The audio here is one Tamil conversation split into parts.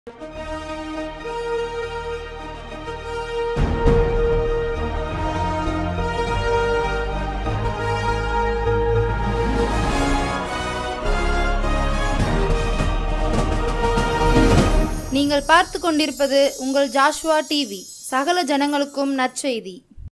நீங்கள் பார்த்து கொண்டிருப்பது உங்கள் ஜாஷ்வா டிவி சகல ஜனங்களுக்கும் நற்செய்தி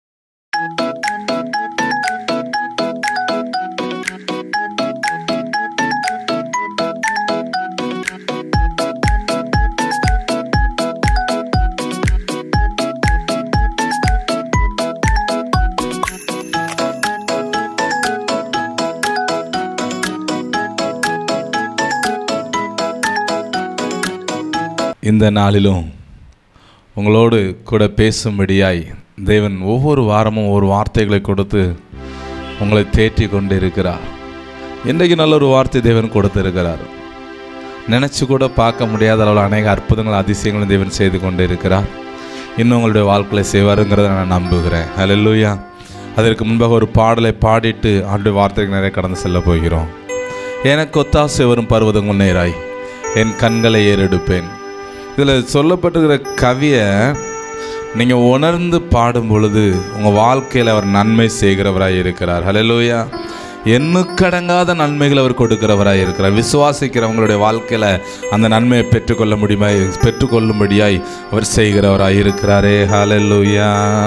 இந்த நாளிலும் உங்களோடு கூட பேசும்படியாய் தேவன் ஒவ்வொரு வாரமும் ஒரு வார்த்தைகளை கொடுத்து உங்களை தேற்றி கொண்டு இருக்கிறார் இன்றைக்கு நல்ல ஒரு வார்த்தை தேவன் கொடுத்திருக்கிறார் நினச்சி கூட பார்க்க முடியாத அளவில் அநேக அற்புதங்கள் அதிசயங்களும் தேவன் செய்து கொண்டு இருக்கிறார் இன்னும் உங்களுடைய வாழ்க்கையை செய்வாருங்கிறத நான் நம்புகிறேன் ஹalleluya அதற்கு முன்பாக ஒரு பாடலை பாடிட்டு ஆண்டுடைய வார்த்தைக்கு நிறைய கடந்து செல்ல போகிறோம் எனக்கு ஒத்தாசை வரும் பருவதங்கள் நேராய் என் கண்களை ஏறெடுப்பேன் இதில் சொல்லப்பட்டிருக்கிற கவியை நீங்கள் உணர்ந்து பாடும் பொழுது உங்கள் வாழ்க்கையில் அவர் நன்மை செய்கிறவராய் இருக்கிறார் ஹalleluya எண்ணுக்கடங்காத நன்மைகள் அவர் கொடுக்கிறவராய் இருக்கிறார் விசுவாசிக்கிறவங்களுடைய வாழ்க்கையில் அந்த நன்மையை பெற்றுக்கொள்ள முடியுமா பெற்றுக்கொள்ளும்படியாய் அவர் செய்கிறவராய் இருக்கிறாரே ஹalleluya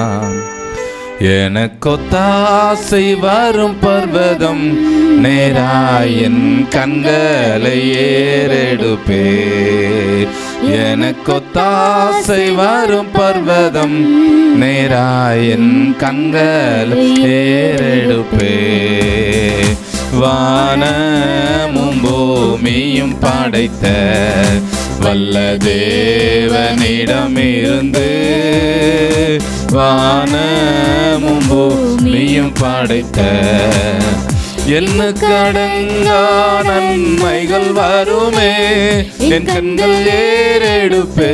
எனக்கொத்தாசை வரும் பர்வதம் நேராயன் கண்களை ஏறெடுப்பே எனக்கொத்தாசை வரும் பர்வதம் நேராயன் கண்களை ஏறெடுப்பே வானமும் பூமியும் படைத்த வல்ல தேவனிடமிருந்து வானமும் பூமியும் படைத்த எண்ணுக்கு அடங்கா நன்மைகள் வருமே என் கண்கள் ஏறெடுப்பே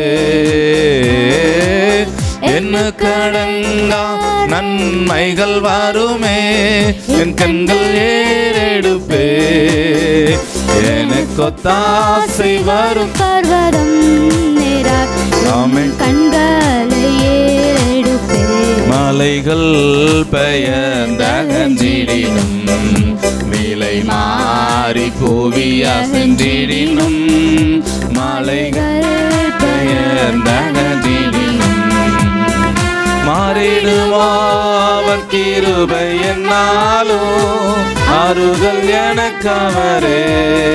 எண்ணுக்கு அடங்கா நன்மைகள் வருமே என் கண்கள் ஏறெடுப்பே எனக்கு ஒத்தாசை வரும் பர்வதம் நேராய் ஆமென். கண்களை ஏறெடுப்பே மலைகள் பெயர்ந்தகன்றிடினும் விலை மாறி புவியா சென்றிடினும் மலைகள் பெயர்ந்தகன்றிடினும் மாறிடுமோ அவர் கிருபை என்னாலும் ஆறுதல் எனக்கவரே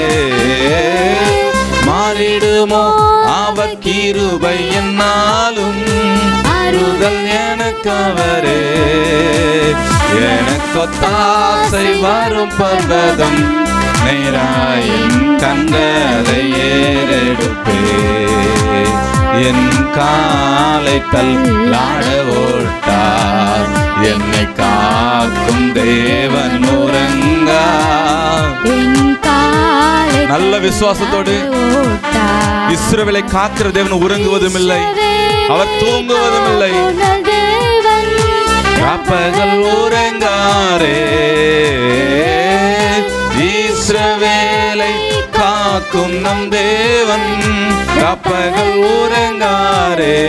மாறிடுமோ அவர் கிருபை என்னாலும் ஆறுதல் எனக்கவரே எனக்கொத்தாசை வரும் பர்வதம் நேராயின் கண்களை ஏறெடுப்பே என் காலை தள்ளாட ஓட்டார் என்னை காக்கும் தேவன் உறங்கா என் காலை நல்ல விசுவாசத்தோடு ஓட்டார் இஸ்ரவேலை காக்கிற தேவன் உறங்குவதும் இல்லை அவர் தூங்குவதும் இல்லை உன்னல் தேவன் காப்பகல் உறங்காரே இஸ்ரவேலை காக்கும் நம் தேவன் காப்பகல் உறங்காரே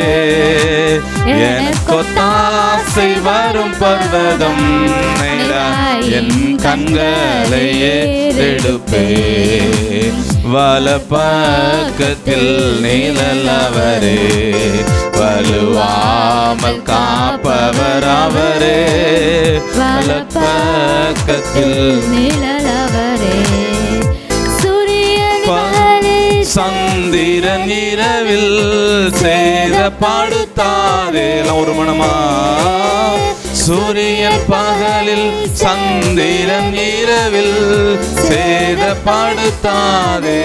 எனக்கொத்தாசை வரும் பர்வதம் நேரா என் கண்களை ஏறெடுப்பே வல பக்கத்தில் நீலவரே வலுவாமல் காப்பவர் அவரே வல பக்கத்தில் நிழலவரே சூரியன் ப- சந்திரன் இரவில் சேத பாடுத்தாதே எல்லாம் ஒரு மனமா சூரியன் பகலில் சந்திரன் இரவில் சேத பாடுத்தாதே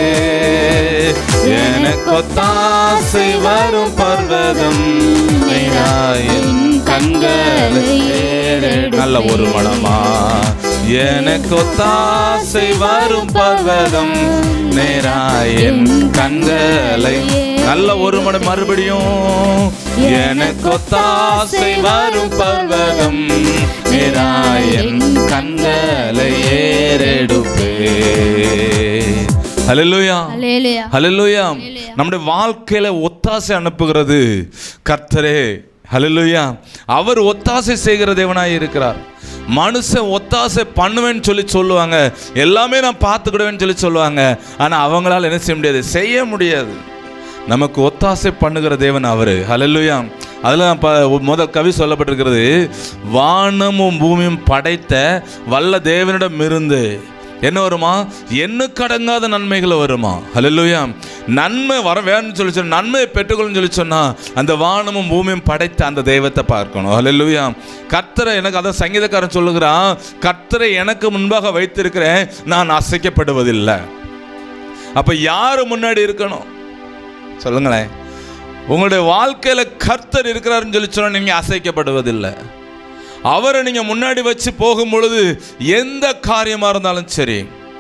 எனக்கொத்தாசை வரும் பர்வதம் என் கண்களை ஏறெடு- நல்ல ஒரு மனமா எனக்கொத்தாசை வரும் பர்வதம் நேராயன் கண்களை நல்ல ஒரு மனம் மறுபடியும் எனக்கொத்தாசை வரும் பர்வதம் நேராயன் கண்களை ஏறெடுப்பே ஹalleluya அல்லேலூயா ஹalleluya நம்முடைய வாழ்க்கையில ஒத்தாசை அனுப்புகிறது கர்த்தரே ஹalleluya அவர் ஒத்தாசை செய்கிற தேவனாய் இருக்கிறார் மனுஷன் ஒத்தாசை பண்ணுவேன்னு சொல்லி சொல்லுவாங்க எல்லாமே நான் பார்த்துக்கிடுவேன்னு சொல்லி சொல்லுவாங்க ஆனா அவங்களால என்ன செய்ய முடியாது செய்ய முடியாது நமக்கு ஒத்தாசை பண்ணுகிற தேவன் அவரு ஹalleluya அதில் நான் ப- முதல் கவி சொல்லப்பட்டிருக்கிறது வானமும் பூமியும் படைத்த வல்ல தேவனிடம் இருந்து என்ன வருமா எண்ணுக்கடங்காத நன்மைகள் வருமா ஹalleluya நன்மை வர வேணும்னு சொல்லி சொன்னா நன்மையை பெற்றுக்கொள்ளுன்னு சொல்லி சொன்னா அந்த வானமும் பூமியும் படைத்த அந்த தெய்வத்தை பார்க்கணும் ஹalleluya கர்த்தரை எனக்கு அதான் சங்கீதக்காரன் சொல்லுகிறான் கர்த்தரை எனக்கு முன்பாக வைத்திருக்கிறேன் நான் அசைக்கப்படுவதில்லை அப்ப யாரு முன்னாடி இருக்கணும் சொல்லுங்களேன் உங்களுடைய வாழ்க்கையில கர்த்தர் இருக்கிறாருன்னு சொல்லி சொன்னா நீங்க அசைக்கப்படுவதில்லை அவரை நீங்க முன்னாடி வச்சு போகும் பொழுது எந்த காரியமா இருந்தாலும் சரி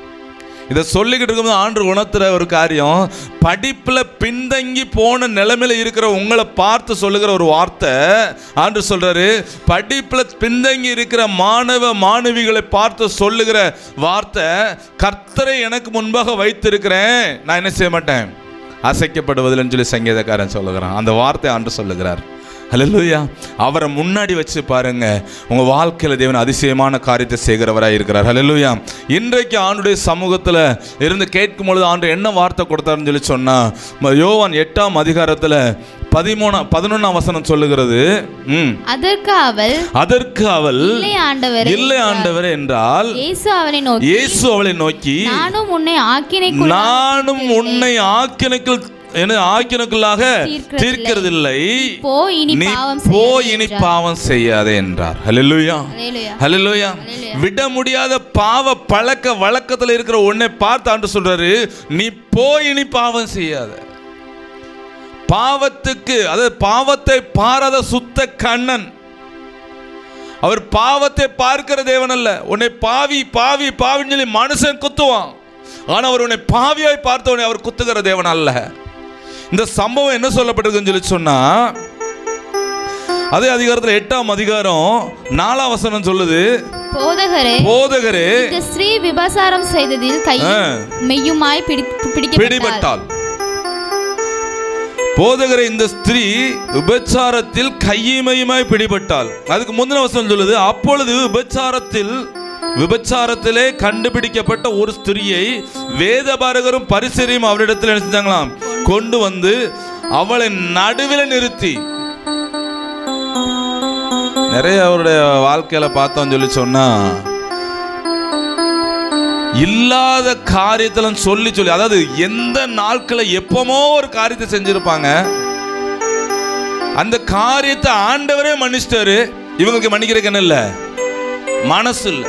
இதை சொல்லிக்கிட்டு இருக்கும்போது ஆண்டு உணர்த்துற ஒரு காரியம் படிப்புல பின்தங்கி போன நிலைமையில இருக்கிற உங்களை பார்த்து சொல்லுகிற ஒரு வார்த்தை ஆண்டு சொல்றாரு படிப்புல பின்தங்கி இருக்கிற மாணவ மாணவிகளை பார்த்து சொல்லுகிற வார்த்தை கர்த்தரை எனக்கு முன்பாக வைத்திருக்கிறேன் நான் என்ன செய்ய மாட்டேன் அசைக்கப்படுவதில்லைன்னு சொல்லி சங்கீதக்காரன் சொல்லுகிறான் அந்த வார்த்தை ஆண்டு சொல்லுகிறார் ஹalleluya அவரை முன்னாடி வச்சு பாருங்க உங்க வாழ்க்கையில தேவன் அதிசயமான காரியத்தை செய்கிறவராய் இருக்கிறார் ஹalleluya இன்றைக்கு ஆண்டுடைய சமூகத்துல இருந்து கேட்கும் பொழுது ஆண்டு என்ன வார்த்தை கொடுத்தாருன்னு சொல்லி சொன்னா ம- யோவான் எட்டாம் அதிகாரத்துல பதிமூணாம் பதினொன்னாம் வசனம் சொல்லுகிறது ம் அதற்கு அவள் அதற்கு அவள் இல்லை ஆண்டவரே இல்லை ஆண்டவர் என்றால் இயேசு அவனை நோக்கி இயேசு அவளை நோக்கி நானும் உன்னை ஆக்கினைக்குள் நானும் உன்னை ஆக்கினுக்குள் என்ன ஆக்கினுக்குள்ளாக தீர்க்கிறதில்லை. தீர்க்கிறதில்லை போ இனி நீ பாவம் போ செய்யாதே இனி என்றார். பாவம் செய்யாதே என்றார் ஹalleluya அல்லேலூயா. ஹalleluya Hallelujah. விட முடியாத பாவ பழக்க வழக்கத்துல இருக்கிற உன்னை பார்த்து ஆண்டு சொல்றாரு நீ போ இனி பாவம் செய்யாத பாவத்துக்கு அதாவது பாவத்தை பாராத சுத்த கண்ணன் அவர் பாவத்தை பார்க்கிற தேவன் அல்ல உன்னை பாவி பாவி பாவின்னு சொல்லி மனுஷன் குத்துவான் ஆனா அவர் உன்னை பாவியாய் பார்த்தவனை அவர் குத்துகிற தேவன் அல்ல இந்த சம்பவம் என்ன சொல்லப்பட்டிருக்குன்னு சொல்லி சொன்னா அதே அதிகாரத்தில் எட்டாம் அதிகாரம் நாலாம் வசனம் சொல்லுது போதகரே போதகரே இந்த ஸ்ரீ விபசாரம் செய்ததில் கையும் ஆ. மெய்யுமாய் பிடி பிடிக்கப்பட்டாள் பிடிபட்டாள் போதகரை இந்த ஸ்திரீ விபச்சாரத்தில் கையுமையுமாய் பிடிபட்டாள் அதுக்கு முந்தின வசனம் சொல்லுது அப்பொழுது விபச்சாரத்தில் விபச்சாரத்திலே கண்டுபிடிக்கப்பட்ட ஒரு ஸ்திரியை வேதபாரகரும் பரிசரியும் அவரிடத்தில் என்ன செஞ்சாங்களாம் கொண்டு வந்து அவளை நடுவில் நிறுத்தி நிறைய அவருடைய வாழ்க்கையில பார்த்தோம்னு சொல்லி சொன்னா இல்லாத காரியத்துல சொல்லி சொல்லி அதாவது எந்த நாட்களை எப்பமோ ஒரு காரியத்தை செஞ்சிருப்பாங்க அந்த காரியத்தை ஆண்டவரே மன்னிச்சிட்டாரு இவங்களுக்கு மன்னிக்கிறதுக்கு என்ன இல்ல மனசு இல்ல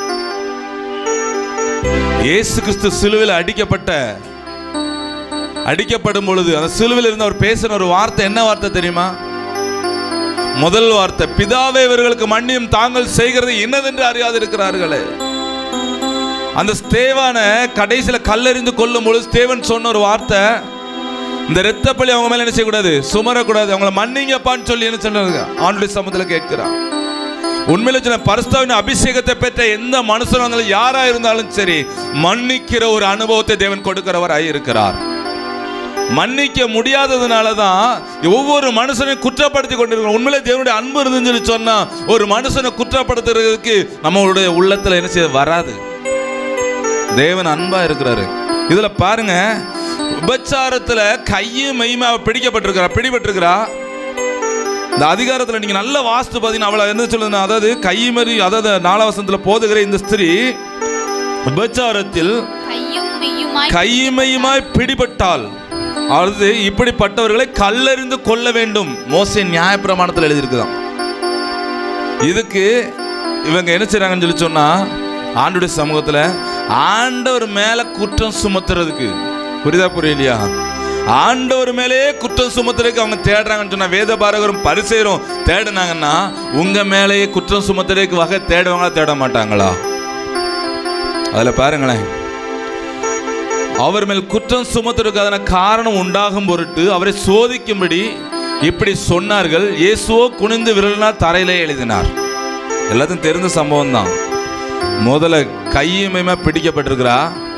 இயேசு கிறிஸ்து சிலுவையில் அடிக்கப்பட்ட அடிக்கப்படும் பொழுது அந்த சிலுவையில் இருந்து அவர் பேசின ஒரு வார்த்தை என்ன வார்த்தை தெரியுமா முதல் வார்த்தை பிதாவே இவர்களுக்கு மன்னியும் தாங்கள் செய்கிறது என்னதென்று அறியாது இருக்கிறார்களே அந்த ஸ்தேவான கடைசியில கல்லெறிந்து கொல்லும் பொழுது ஸ்தேவன் சொன்ன ஒரு வார்த்தை இந்த இரத்தப்பழி அவங்க மேல என்ன செய்யக்கூடாது சுமரக்கூடாது அவங்கள மன்னிங்கப்பான்னு சொல்லி என்ன சொன்னாங்க ஆண்டுடைய சமத்துல கேட்கிறான் உண்மையில சொன்ன பரிசுத்தாவின் அபிஷேகத்தை பெற்ற எந்த மனுஷனும் இருந்தாலும் யாரா இருந்தாலும் சரி மன்னிக்கிற ஒரு அனுபவத்தை தேவன் கொடுக்கிறவராய் இருக்கிறார் மன்னிக்க முடியாததுனால தான் ஒவ்வொரு மனுஷனையும் குற்றப்படுத்தி கொண்டிருக்கிறோம் உண்மையிலே தேவனுடைய அன்பு இருந்துன்னு சொல்லி சொன்னா ஒரு மனுஷனை குற்றப்படுத்துறதுக்கு நம்மளுடைய உள்ளத்துல என்ன செய்ய வராது தேவன் அன்பா இருக்கிறாரு இதுல பாருங்க விபச்சாரத்துல கையும் மெய்யுமா அவ பிடிக்கப்பட்டிருக்கிறா பிடிபட்டிருக்கிறா இந்த அதிகாரத்துல நீங்க நல்ல வாஸ்து பார்த்தீங்கன்னா அவளை என்ன சொல்லுதுன்னா அதாவது கைமறி அதாவது நாலாவசனத்துல போதுகிற இந்த ஸ்திரீ விபச்சாரத்தில் கையும் மெய்யுமாய் கைமையுமாய் பிடிபட்டால் அது இப்படிப்பட்டவர்களை கல்லறிந்து கொள்ள வேண்டும் மோசே நியாயப்பிரமாணத்தில் எழுதியிருக்குதாம் இதுக்கு இவங்க என்ன செய்றாங்கன்னு சொல்லி சொன்னா ஆண்டுடைய சமூகத்துல ஆண்டவர் மேல குற்றம் சுமத்துறதுக்கு புரியுதா புரியலையா ஆண்டவர் மேலே குற்றம் சுமத்துறதுக்கு அவங்க தேடுறாங்கன்னு சொன்னா வேத பாரகரும் பரிசெயரும் தேடுனாங்கன்னா உங்க மேலேயே குற்றம் சுமத்துறதுக்கு வகை தேடுவாங்களா தேட மாட்டாங்களா அதுல பாருங்களேன் அவர் மேல் குற்றம் சுமத்துறதுக்கான காரணம் உண்டாகும் பொருட்டு அவரை சோதிக்கும்படி இப்படி சொன்னார்கள் இயேசுவோ குனிந்து விரலினால் தரையிலே எழுதினார் எல்லாத்தையும் தெரிந்த சம்பவம் தான் முதல்ல கையுமையுமா பிடிக்கப்பட்டிருக்கிறா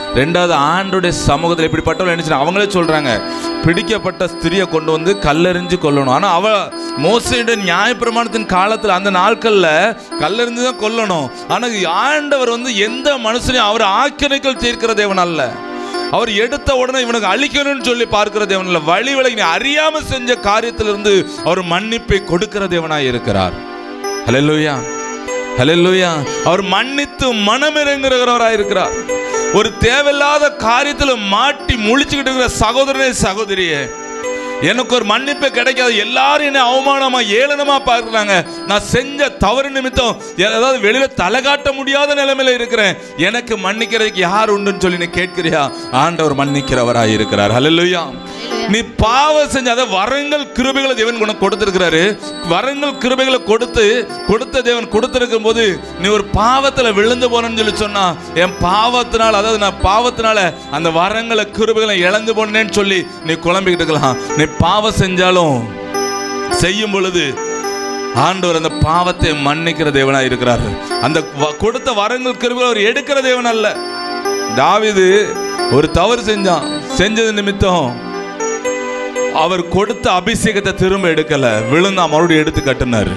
ரெண்டாவது ஆண்டுடைய சமூகத்தில் இப்படிப்பட்டவர்கள் என்ன செய்யணும்? அவங்களே சொல்றாங்க பிடிக்கப்பட்ட ஸ்திரியை கொண்டு வந்து கல்லெறிஞ்சு கொல்லணும் ஆனால் அவ மோசையுடைய நியாயப்பிரமாணத்தின் காலத்தில் அந்த நாட்களில் கல்லெறிஞ்சு தான் கொல்லணும் ஆனால் ஆண்டவர் வந்து எந்த மனுஷனையும் அவர் ஆக்கிரமிக்கல் தீர்க்கிற தேவன் அல்ல அவர் எடுத்த உடனே இவனுக்கு அழிக்கணும்னு சொல்லி பார்க்கிற தேவன் இல்லை வழி விலகி நீ அறியாம செஞ்ச காரியத்திலிருந்து அவர் மன்னிப்பை கொடுக்கிற தேவனாய் இருக்கிறார் ஹalleluya ஹalleluya அவர் மன்னித்து மனமிறங்குகிறவராய் இருக்கிறார் ஒரு தேவையில்லாத காரியத்தில் மாட்டி முழிச்சுக்கிட்டு இருக்கிற சகோதரனே சகோதரியே எனக்கு ஒரு மன்னிப்பு கிடைக்காது எல்லாரும் என்ன அவமானமா ஏளனமா பார்க்கறாங்க நான் செஞ்ச தவறு நிமித்தம் ஏதாவது வெளியில தலை காட்ட முடியாத நிலைமையில இருக்கிறேன் எனக்கு மன்னிக்கிறதுக்கு யார் உண்டுன்னு சொல்லி நீ கேட்கிறியா ஆண்டவர் மன்னிக்கிறவராய் இருக்கிறார் ஹalleluya நீ பாவம் செஞ்ச அதை வரங்கள் கிருபைகளை தேவன் உனக்கு கொடுத்திருக்கிறாரு வரங்கள் கிருபைகளை கொடுத்து கொடுத்த தேவன் கொடுத்திருக்கும் போது நீ ஒரு பாவத்துல விழுந்து போனேன்னு சொல்லி சொன்னா என் பாவத்தினால அதாவது நான் பாவத்தினால அந்த வரங்களை கிருபைகளை இழந்து போனேன்னு சொல்லி நீ குழம்பிக்கிட்டு இருக்கலாம் நீ பாவம் செஞ்சாலும் செய்யும் பொழுது ஆண்டவர் அந்த பாவத்தை மன்னிக்கிற தேவனா இருக்கிறார் அந்த வ- கொடுத்த வரங்கள் கிருபைகளை அவர் எடுக்கிற தேவன் அல்ல தாவீது ஒரு தவறு செஞ்சான் செஞ்சது நிமித்தம் அவர் கொடுத்த அபிஷேகத்தை திரும்ப எடுக்கல விழுந்தா மறுபடியும் எடுத்து கட்டினாரு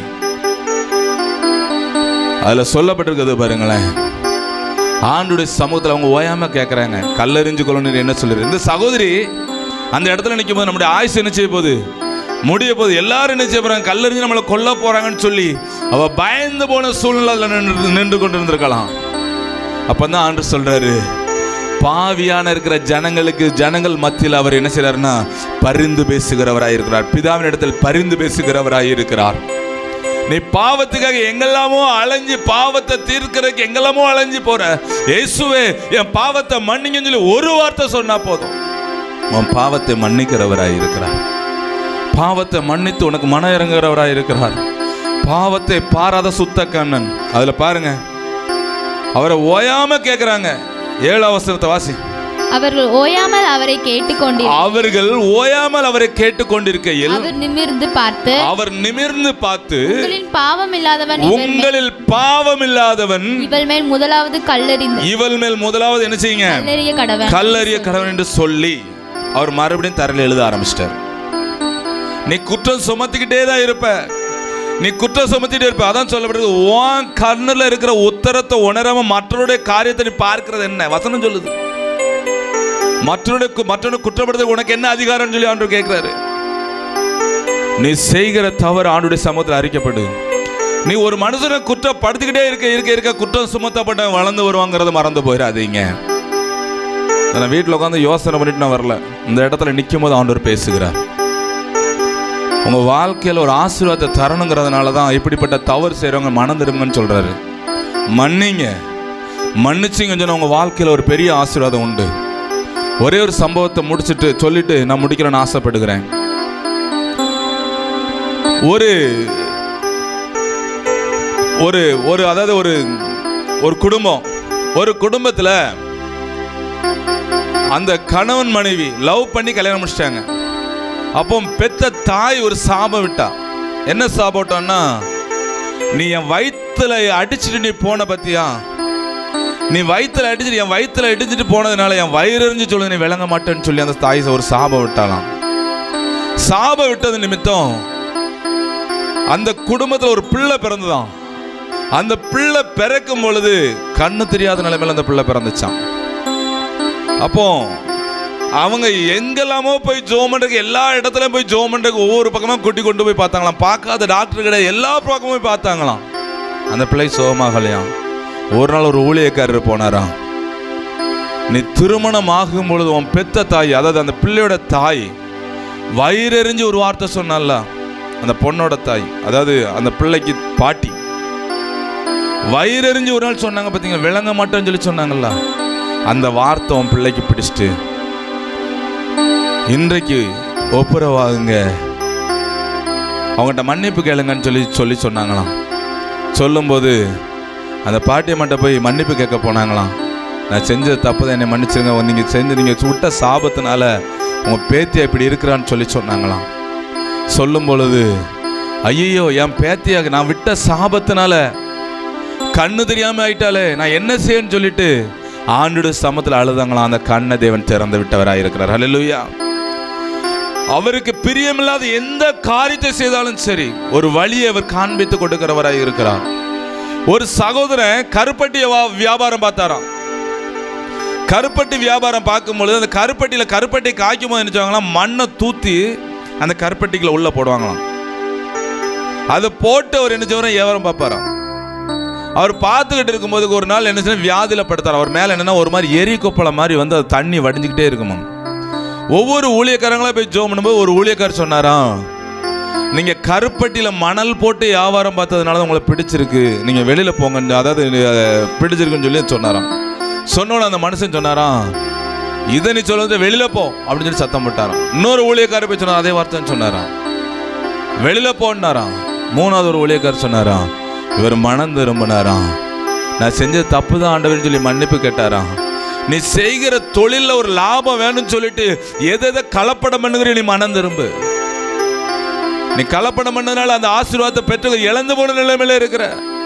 அதுல சொல்லப்பட்டிருக்கிறது பாருங்களேன் ஆண்டுடைய சமூகத்தில் அவங்க ஓயாம கேட்குறாங்க கல்லறிஞ்சு கொள்ளணும் என்ன சொல்லுறது இந்த சகோதரி அந்த இடத்துல நிற்கும் போது நம்முடைய ஆயுசு என்ன செய்ய போகுது முடிய போகுது எல்லாரும் என்ன செய்ய போறாங்க கல்லறிஞ்சு நம்மளை கொல்ல போறாங்கன்னு சொல்லி அவ பயந்து போன சூழ்நிலை அதுல நின்று நின்று கொண்டு இருந்திருக்கலாம் அப்பதான் ஆண்டு சொல்றாரு பாவியான இருக்கிற ஜனங்களுக்கு ஜனங்கள் மத்தியில் அவர் என்ன செய்றாருன்னா பரிந்து பேசுகிறவராய் இருக்கிறார் பிதாவின் இடத்தில் பரிந்து பேசுகிறவராய் இருக்கிறார் நீ பாவத்துக்காக எங்கெல்லாமோ அலைஞ்சு பாவத்தை தீர்க்கிறதுக்கு எங்கெல்லாமோ அலைஞ்சு போற இயேசுவே என் பாவத்தை மன்னிங்கன்னு சொல்லி ஒரு வார்த்தை சொன்னா போதும் உன் பாவத்தை மன்னிக்கிறவராய் இருக்கிறார் பாவத்தை மன்னித்து உனக்கு மன இறங்குகிறவராய் இருக்கிறார் பாவத்தை பாராத சுத்த கண்ணன் அதுல பாருங்க அவரை ஓயாம கேட்குறாங்க ஏழு அவசரத்தை வாசி அவர்கள் ஓயாமல் அவரை கேட்டுக்கொண்டிரு அவர்கள் ஓயாமல் அவரை கேட்டுக்கொண்டிருக்கையில் அவர் நிமிர்ந்து பார்த்து அவர் நிமிர்ந்து பார்த்து உங்களின் பாவம் இல்லாதவன் இவள் மேல் உங்களில் பாவம் இல்லாதவன் இவள் மேல் முதலாவது கல்லெறிந்து இவள் மேல் முதலாவது என்ன செய்யுங்க கல்லெறிய கடவன் கல்லறிய கடவுள் என்று சொல்லி அவர் மறுபடியும் தரையில் எழுத ஆரம்பிச்சிட்டார் நீ குற்றம் சுமத்திக்கிட்டே தான் இருப்ப நீ குற்றம் சுமத்திட்டே இருப்ப அதான் சொல்லப்படுது உன் கண்ணுல இருக்கிற உத்தரத்தை உணராம மற்றவருடைய காரியத்தை நீ பார்க்கிறது என்ன வசனம் சொல்லுது மற்றவனுக்கு மற்றவனை குற்றப்படுத்த உனக்கு என்ன அதிகாரம் சொல்லி ஆண்டு கேட்கிறாரு நீ செய்கிற தவறு ஆண்டுடைய சமூகத்தில் அறிக்கப்படு நீ ஒரு மனுஷனை குற்றப்படுத்திக்கிட்டே இருக்க இருக்க இருக்க குற்றம் சுமத்தப்பட்ட வளர்ந்து வருவாங்கிறத மறந்து போயிடாதீங்க நான் வீட்டில் உட்காந்து யோசனை பண்ணிட்டு நான் வரல இந்த இடத்துல நிற்கும் போது ஆண்டவர் பேசுகிறார் உங்க வாழ்க்கையில் ஒரு ஆசீர்வாதத்தை தரணுங்கிறதுனால தான் இப்படிப்பட்ட தவறு செய்கிறவங்க மனம் திரும்புங்கன்னு சொல்றாரு மன்னிங்க மன்னிச்சிங்கன்னு சொன்னா உங்க வாழ்க்கையில் ஒரு பெரிய ஆசீர்வாதம் உண்டு ஒரே ஒரு சம்பவத்தை முடிச்சிட்டு சொல்லிட்டு நான் முடிக்கிறேன்னு ஆசைப்படுகிறேன் ஒரு ஒரு ஒரு அதாவது ஒரு ஒரு குடும்பம் ஒரு குடும்பத்தில் அந்த கணவன் மனைவி லவ் பண்ணி கல்யாணம் முடிச்சிட்டாங்க அப்போ பெத்த தாய் ஒரு சாபம் விட்டா என்ன சாபம் விட்டான்னா நீ என் வயித்துல அடிச்சிட்டு நீ போன பத்தியா நீ வயித்துல அடிச்சிட்டு என் வயித்துல அடிச்சிட்டு போனதுனால என் வயிறு எறிஞ்சு சொல்லுது நீ விளங்க மாட்டேன்னு சொல்லி அந்த தாய் ஒரு சாபம் விட்டாலாம் சாபம் விட்டது நிமித்தம் அந்த குடும்பத்தில் ஒரு பிள்ளை பிறந்துதான் அந்த பிள்ளை பிறக்கும் பொழுது கண்ணு தெரியாத நிலைமையில அந்த பிள்ளை பிறந்துச்சான் அப்போ அவங்க எங்கெல்லாமோ போய் ஜோமண்டுக்கு எல்லா இடத்துலயும் போய் ஜோமண்டுக்கு ஒவ்வொரு பக்கமா கூட்டி கொண்டு போய் பார்த்தாங்களாம் பார்க்காத டாக்டர் கிடையாது எல்லா பக்கமும் போய் பார்த்தாங்களாம் அந்த பிள்ளை சோகமாகலையாம் ஒரு நாள் ஒரு ஊழியக்காரர் போனாராம் நீ திருமணம் ஆகும் பொழுது உன் பெத்த தாய் அதாவது அந்த பிள்ளையோட தாய் வயிறெறிஞ்சு ஒரு வார்த்தை சொன்னால அந்த பொண்ணோட தாய் அதாவது அந்த பிள்ளைக்கு பாட்டி வயிறெறிஞ்சு ஒரு நாள் சொன்னாங்க பார்த்தீங்களா விளங்க மாட்டேன்னு சொல்லி சொன்னாங்கல்ல அந்த வார்த்தை உன் பிள்ளைக்கு பிடிச்சிட்டு இன்றைக்கு ஒப்புரவாகுங்க அவங்ககிட்ட மன்னிப்பு கேளுங்கன்னு சொல்லி சொல்லி சொன்னாங்களாம் சொல்லும்போது அந்த பாட்டியம்மாட்ட போய் மன்னிப்பு கேட்க போனாங்களாம் நான் செஞ்ச தப்பு தான் என்னை மன்னிச்சிருங்க நீங்கள் செஞ்சு நீங்கள் விட்ட சாபத்தினால உங்கள் பேத்தியா இப்படி இருக்கிறான்னு சொல்லி சொன்னாங்களாம் சொல்லும் பொழுது ஐயோ என் பேத்தியாக நான் விட்ட சாபத்தினால கண்ணு தெரியாம ஆயிட்டாலே நான் என்ன செய்யன்னு சொல்லிட்டு ஆண்டுடைய சமத்தில் அழுதாங்களாம் அந்த கண்ணை தேவன் திறந்து விட்டவராக இருக்கிறார் ஹalleluya அவருக்கு பிரியமில்லாத எந்த காரியத்தை செய்தாலும் சரி ஒரு வழியை அவர் காண்பித்து கொடுக்கிறவராய் இருக்கிறார் ஒரு சகோதரன் கருப்பட்டிய வா- வியாபாரம் பார்த்தாராம் கருப்பட்டி வியாபாரம் பார்க்கும்பொழுது அந்த கருப்பட்டியில் கருப்பட்டி காய்க்கும் போது என்ன செய்வாங்களாம் மண்ணை தூத்தி அந்த கருப்பட்டிக்குள்ள உள்ள போடுவாங்களாம் அதை போட்டு அவர் என்ன செய்வார் வியாபாரம் பார்ப்பாராம் அவர் பார்த்துக்கிட்டு இருக்கும்போது ஒரு நாள் என்ன செய்ய வியாதியில் படுத்தார் அவர் மேலே என்னன்னா ஒரு மாதிரி எரி கொப்பளம் மாதிரி வந்து அது தண்ணி வடிஞ்சுக்கிட்டே இருக்குமா ஒவ்வொரு ஊழியக்காரங்களா போய் ஜோம் பண்ணும்போது ஒரு ஊழியக்காரர் சொன்னாராம் நீங்க கருப்பட்டியில மணல் போட்டு வியாபாரம் பார்த்ததுனால தான் உங்களை பிடிச்சிருக்கு நீங்க வெளியில போங்க அதாவது அஹ், பிடிச்சிருக்குன்னு சொல்லி சொன்னாராம் சொன்னோட அந்த மனுஷன் சொன்னாராம் இதை நீ சொல்லுறது வெளியில போ அப்படின்னு சொல்லி சத்தம் போட்டாராம் இன்னொரு ஊழியக்காரர் போய் சொன்னார் அதே வார்த்தைன்னு சொன்னாராம் வெளியில போனாராம் மூணாவது ஒரு ஊழியக்காரர் சொன்னாராம் இவர் மனம் திரும்பினாராம் நான் செஞ்ச தப்பு தான் ஆண்டவர்னு சொல்லி மன்னிப்பு கேட்டாராம் நீ செய்கிற தொழில்ல ஒரு லாபம் வேணும்னு சொல்லிட்டு எதை எதை கலப்படம் பண்ணுகிற நீ மனம் திரும்பு நீ கலப்படம் பண்ணதுனால அந்த ஆசீர்வாதத்தை பெற்று இழந்து போன நிலைமையில இருக்கிற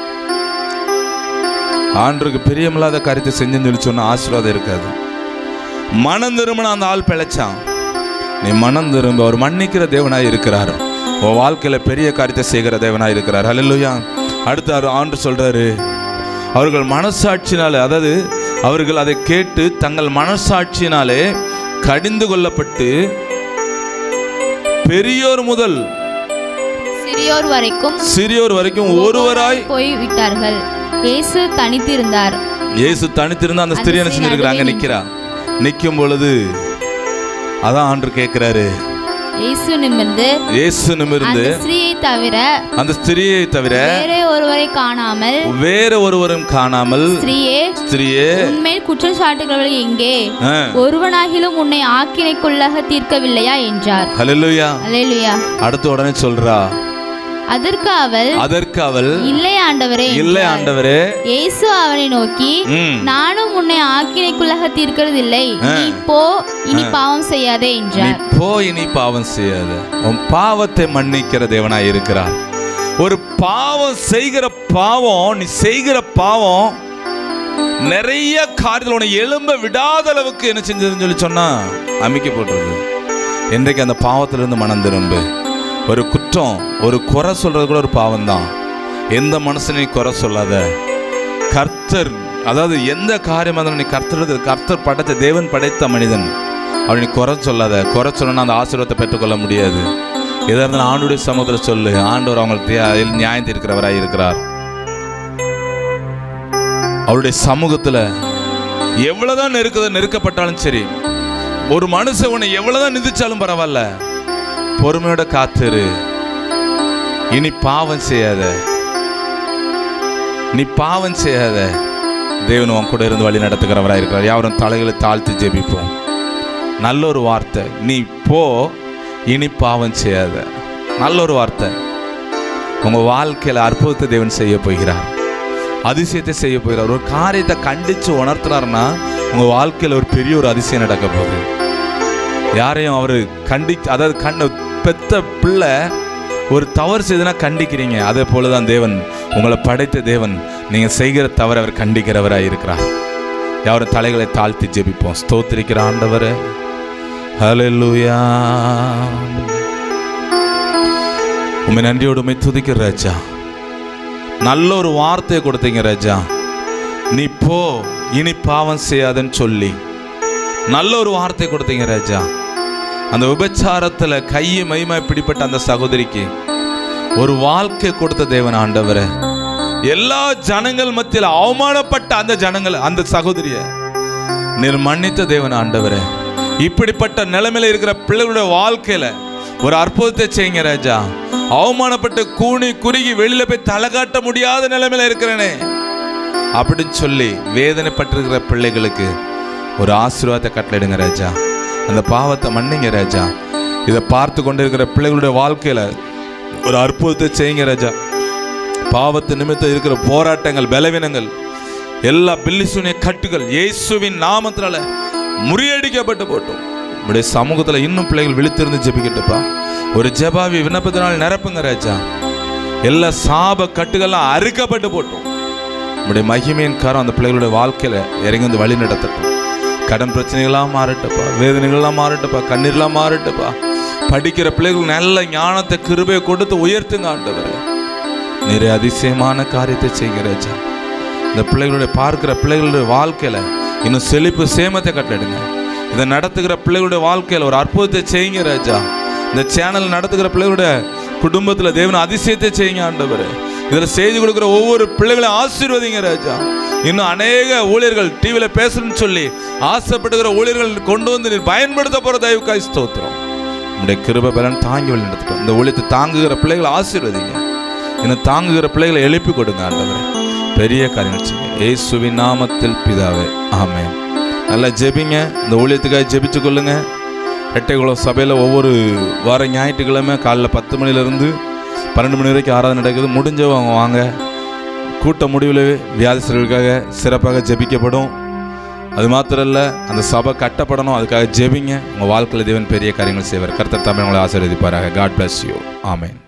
ஆண்டுக்கு பிரியமில்லாத காரியத்தை செஞ்சுன்னு சொல்லி சொன்ன ஆசீர்வாதம் இருக்காது மனம் திரும்பின அந்த ஆள் பிழைச்சான் நீ மனம் திரும்ப அவர் மன்னிக்கிற தேவனாய் இருக்கிறார் உன் வாழ்க்கையில பெரிய காரியத்தை செய்கிற தேவனாய் இருக்கிறார் ஹalleluya அடுத்து அவர் ஆண்டு சொல்றாரு அவர்கள் மனசாட்சினாலே அதாவது அவர்கள் அதை கேட்டு தங்கள் மனசாட்சியினாலே கடிந்து கொள்ளப்பட்டு பெரியோர் முதல் சிறியோர் வரைக்கும் சிறியோர் வரைக்கும் ஒருவராய் போய் விட்டார்கள் இயேசு தனித்திருந்தார் இயேசு தனித்திருந்த அந்த ஸ்திரீ என்ன ஸ்திரீ செஞ்சிருக்கிறாங்க நடுவே நிக்கிறா நிற்கும் பொழுது அதான் ஆண்டு கேட்கிறாரு இயேசு நிமிர்ந்து இயேசு நிமிர்ந்து அந்த ஸ்திரீயை தவிர அந்த ஸ்திரியை தவிர வேறே ஒருவரை காணாமல் வேற ஒருவரும் காணாமல் ஸ்திரீயே ஸ்திரியே உன்மேல் குற்றச்சாட்டுகள் எங்கே ஆ, ஒருவனாகிலும் உன்னை ஆக்கினைக்குள்ளாக தீர்க்கவில்லையா என்றார் ஹalleluya அல்லேலூயா அடுத்த உடனே சொல்றா அதற்கு அவள் அதற்கு அவள் இல்லை ஆண்டவரே இல்லை என்றாள். ஆண்டவரே இயேசு அவனை நோக்கி ம், நானும் உன்னை ஆக்கினைக்குள்ளாக தீர்க்கிறதில்லை நீ போ இனி பாவம் செய்யாதே நீ என்றார் போய் நீ பாவம் செய்யாத உன் பாவத்தை மன்னிக்கிற தேவனாய் இருக்கிறார் ஒரு பாவம் செய்கிற பாவம் நீ செய்கிற பாவம் நிறைய காரியத்தில் உன்னை எலும்ப விடாத அளவுக்கு என்ன செஞ்சதுன்னு சொல்லி சொன்னா அமைக்க போட்டுருது இன்றைக்கு அந்த பாவத்திலிருந்து மனம் திரும்பு ஒரு குற்றம் ஒரு குறை சொல்றது கூட ஒரு பாவம் தான் எந்த மனுஷனையும் குறை சொல்லாத கர்த்தர் அதாவது எந்த காரியமாக இருந்தாலும் நீ கர்த்தர் கர்த்தர் படைத்த தேவன் படைத்த மனிதன் அவனை நீ குறை சொல்லாத குறை சொன்னா அந்த ஆசீர்வாதத்தை பெற்றுக்கொள்ள முடியாது எதாக இருந்தாலும் ஆண்டுடைய சமூகத்தில் சொல்லு ஆண்டவர் அவங்களுக்கு தே- நியாயம் தீர்க்கிறவராய் இருக்கிறார் அவருடைய சமூகத்தில் எவ்வளவுதான் நெருக்க நெருக்கப்பட்டாலும் சரி ஒரு மனுஷன் உன்னை எவ்வளவுதான் நிதிச்சாலும் பரவாயில்ல பொறுமையோட காத்திரு இனி பாவம் செய்யாத நீ பாவம் செய்யாத தேவன் உன் கூட இருந்து வழி நடத்துகிறவராக இருக்கிறார் யாரும் தலைகளை தாழ்த்தி ஜெபிப்போம் நல்ல ஒரு வார்த்தை நீ போ இனி பாவம் செய்யாத நல்ல ஒரு வார்த்தை உங்க வாழ்க்கையில அற்புதத்தை தேவன் செய்ய போகிறார் அதிசயத்தை செய்ய போகிறார் ஒரு காரியத்தை கண்டிச்சு உணர்த்தினார்னா உங்க வாழ்க்கையில ஒரு பெரிய ஒரு அதிசயம் நடக்க போகுது யாரையும் அவர் கண்டி அதாவது கண்ண பெத்த பிள்ளை ஒரு தவறு செய்துனா கண்டிக்கிறீங்க அதே போல தான் தேவன் உங்களை படைத்த தேவன் நீங்க செய்கிற தவறு அவர் கண்டிக்கிறவராக இருக்கிறார் யாரும் தலைகளை தாழ்த்தி ஜெபிப்போம் ஸ்தோத்திரிக்கிற ஆண்டவரே ஹalleluya உண்மை நன்றியோடு உண்மை துதிக்கிற ராஜா நல்ல ஒரு வார்த்தையை கொடுத்தீங்க ராஜா நீ போ இனி பாவம் செய்யாதன்னு சொல்லி நல்ல ஒரு வார்த்தை கொடுத்தீங்க ராஜா அந்த விபச்சாரத்துல கையை மைமா பிடிப்பட்ட அந்த சகோதரிக்கு ஒரு வாழ்க்கை கொடுத்த தேவன் ஆண்டவரே எல்லா ஜனங்கள் மத்தியில் அவமானப்பட்ட அந்த ஜனங்கள் அந்த சகோதரிய நீர் மன்னித்த தேவன் ஆண்டவரே இப்படிப்பட்ட நிலைமையில இருக்கிற பிள்ளைகளுடைய வாழ்க்கையில ஒரு அற்புதத்தை செய்யுங்க ராஜா அவமானப்பட்டு கூனி குறுகி வெளியில போய் தலை காட்ட முடியாத நிலைமையில இருக்கிறேனே அப்படின்னு சொல்லி வேதனைப்பட்டிருக்கிற பிள்ளைகளுக்கு ஒரு ஆசீர்வாதத்தை கட்டளையிடுங்க ராஜா அந்த பாவத்தை மன்னிங்க ராஜா இதை பார்த்து கொண்டிருக்கிற பிள்ளைகளுடைய வாழ்க்கையில ஒரு அற்புதத்தை செய்யுங்க ராஜா பாவத்து நிமித்தம் இருக்கிற போராட்டங்கள் பலவீனங்கள் எல்லா பில்லிசுனிய கட்டுகள் இயேசுவின் நாமத்தினால முறியடிக்கப்பட்டு போட்டோம் உடைய சமூகத்துல இன்னும் பிள்ளைகள் விழித்திருந்து ஜெபிக்கட்டுப்பா ஒரு ஜெபாவி விண்ணப்பத்தினால் நிரப்புங்க ராஜா எல்லா சாப கட்டுகள்லாம் அறுக்கப்பட்டு போட்டோம் உடைய மகிமையின் காரம் அந்த பிள்ளைகளுடைய வாழ்க்கையில் இறங்கி வந்து வழி நடத்தட்டும் கடன் பிரச்சனைகளாக மாறட்டப்பா வேதனைகள்லாம் மாறட்டப்பா கண்ணீர்லாம் மாறட்டப்பா படிக்கிற பிள்ளைகள் நல்ல ஞானத்தை கிருபையை கொடுத்து உயர்த்துங்க ஆண்டவரே நிறைய அதிசயமான காரியத்தை செய்கிற ராஜா இந்த பிள்ளைகளுடைய பார்க்கிற பிள்ளைகளுடைய வாழ்க்கையில் இன்னும் செழிப்பு சேமத்தை கட்டளிடுங்க இதை நடத்துகிற பிள்ளைகளுடைய வாழ்க்கையில் ஒரு அற்புதத்தை செய்யுங்க ராஜா இந்த சேனல் நடத்துகிற பிள்ளைகளுடைய குடும்பத்தில் தேவன் அதிசயத்தை செய்யுங்க ஆண்டவர் இதில் செய்து கொடுக்குற ஒவ்வொரு பிள்ளைகளையும் ஆசீர்வதிங்க ராஜா இன்னும் அநேக ஊழியர்கள் டிவியில் பேசணும்னு சொல்லி ஆசைப்படுகிற ஊழியர்கள் கொண்டு வந்து நீர் பயன்படுத்த போகிற தயவுக்காய் ஸ்தோத்திரம் உங்களுடைய கிருப பலன் தாங்கி வழி நடத்தட்டும் இந்த ஊழியத்தை தாங்குகிற பிள்ளைகளை ஆசீர்வதிங்க இன்னும் தாங்குகிற பிள்ளைகளை எழுப்பி கொடுங்க ஆண்டவரே பெரிய காரியங்கள் செய்யுங்க இயேசுவின் நாமத்தில் பிதாவே ஆமென் நல்லா ஜெபிங்க இந்த ஊழியத்துக்காக ஜெபிச்சு கொள்ளுங்க எட்டைக்குளம் சபையில் ஒவ்வொரு வார ஞாயிற்றுக்கிழமை காலைல பத்து மணிலேருந்து பன்னெண்டு மணி வரைக்கும் ஆராதனை நடக்குது முடிஞ்சவங்க வாங்க கூட்ட முடிவில் வியாதிஸ்தர்களுக்காக சிறப்பாக ஜெபிக்கப்படும் அது மாத்திரம் இல்லை அந்த சபை கட்டப்படணும் அதுக்காக ஜெபிங்க உங்கள் வாழ்க்கையில் தேவன் பெரிய காரியங்கள் செய்வார் கர்த்தர் தமிழ் உங்களை ஆசீர்வதிப்பாராக காட் bless யூ ஆமென்